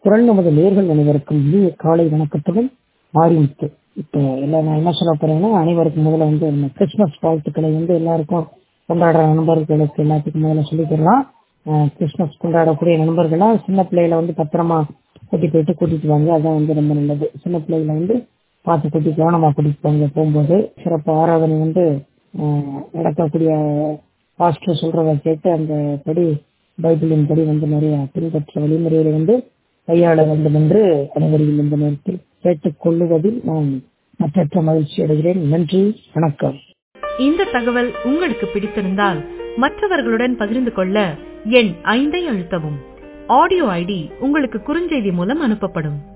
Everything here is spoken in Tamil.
குரல் நமது நேர்கள் அனைவருக்கும் இனிய காலை வணக்கத்துடன் மாரிமுத்து இப்போ எல்லாம் நான் என்ன சொல்ல போறேன்னா அனைவருக்கும் முதல்ல வந்து இந்த கிறிஸ்மஸ் வாழ்த்துக்களை வந்து எல்லாருக்கும் கொண்டாடுற நண்பர்களுக்கு எல்லாத்துக்கும் முதல்ல சொல்லிக்கிறலாம் கிறிஸ்மஸ் கொண்டாடக்கூடிய நண்பர்கள்லாம் சின்ன பிள்ளைகளை வந்து பத்திரமா கூட்டி போயிட்டு கூட்டிட்டு வாங்க அதான் வந்து ரொம்ப நல்லது சின்ன பிள்ளைகளை வந்து பார்த்து கூட்டி கவனமா கூட்டிட்டு போங்க போகும்போது சிறப்பு ஆராதனை வந்து ஆஹ், நடக்கக்கூடிய பாஸ்டர் சொல்றதை கேட்டு அந்த படி பைபிளின் படி வந்து நிறைய பின்பற்ற வழிமுறைகளை வந்து கையாள வேண்டும் என்று அனைவரையும் இந்த நேரத்தில் கேட்டுக் கொள்ளுவதில் நான் மற்றற்ற மகிழ்ச்சி அடைகிறேன் நன்றி வணக்கம் இந்த தகவல் உங்களுக்கு பிடித்திருந்தால் மற்றவர்களுடன் பகிர்ந்து கொள்ள எண் ஐந்தை அழுத்தவும் ஆடியோ ஐடி உங்களுக்கு குறுஞ்செய்தி மூலம் அனுப்பப்படும்